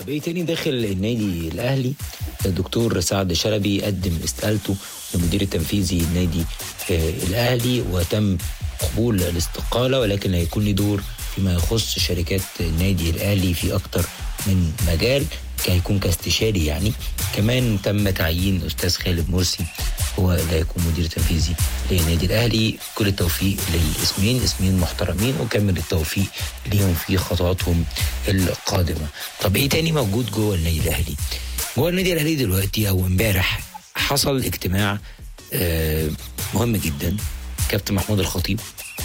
طب ايه تاني داخل النادي الاهلي الدكتور سعد شلبي قدم استقالته للمدير التنفيذي النادي آه الاهلي وتم قبول الاستقاله ولكن هيكون له دور فيما يخص شركات النادي الاهلي في اكتر من مجال هيكون كاستشاري يعني كمان تم تعيين استاذ خالد مرسي هو اللي هيكون مدير تنفيذي للنادي الاهلي كل التوفيق للاسمين اسمين محترمين وكمل التوفيق ليهم في خطواتهم القادمه طب ايه تاني موجود جوه النادي الاهلي جوه النادي الاهلي دلوقتي او امبارح حصل اجتماع آه مهم جدا كابتن محمود الخطيب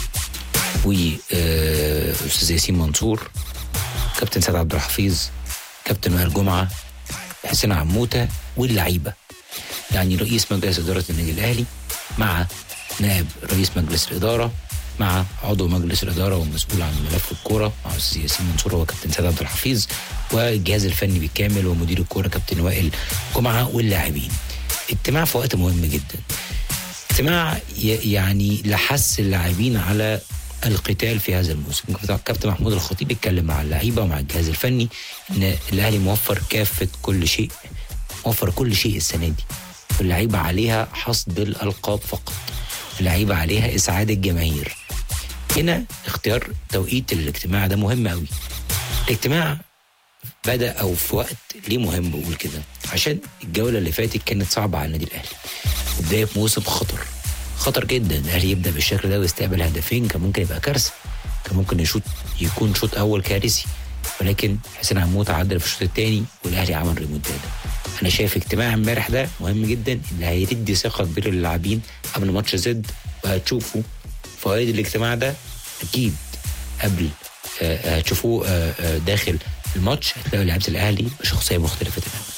واستاذ ياسين منصور كابتن سيد عبد الحفيظ كابتن وائل جمعه حسين عموته واللعيبه يعني رئيس مجلس اداره النادي الاهلي مع نائب رئيس مجلس الاداره مع عضو مجلس الاداره والمسؤول عن ملف الكوره مع استاذ ياسين منصور وكابتن سيد عبد الحفيظ والجهاز الفني بالكامل ومدير الكوره كابتن وائل جمعه واللاعبين اجتماع في وقت مهم جدا اجتماع يعني لحث اللاعبين على القتال في هذا الموسم كابتن محمود الخطيب اتكلم مع اللعيبه ومع الجهاز الفني ان الاهلي موفر كافه كل شيء موفر كل شيء السنه دي واللعيبه عليها حصد الالقاب فقط اللعيبه عليها اسعاد الجماهير هنا اختيار توقيت الاجتماع ده مهم قوي الاجتماع بدا او في وقت ليه مهم بقول كده عشان الجوله اللي فاتت كانت صعبه على النادي الاهلي وبدايه موسم خطر خطر جدا الاهلي يبدا بالشكل ده ويستقبل هدفين كان ممكن يبقى كارثه كان ممكن يشوط يكون شوط اول كارثي ولكن حسين عمود عدل في الشوط الثاني والاهلي عمل ريمونتادا انا شايف اجتماع امبارح ده مهم جدا اللي هيدي ثقه كبيره للاعبين قبل ماتش زد وهتشوفوا فوائد الاجتماع ده اكيد قبل هتشوفوه داخل الماتش هتلاقوا لعيبه الاهلي بشخصيه مختلفه تماما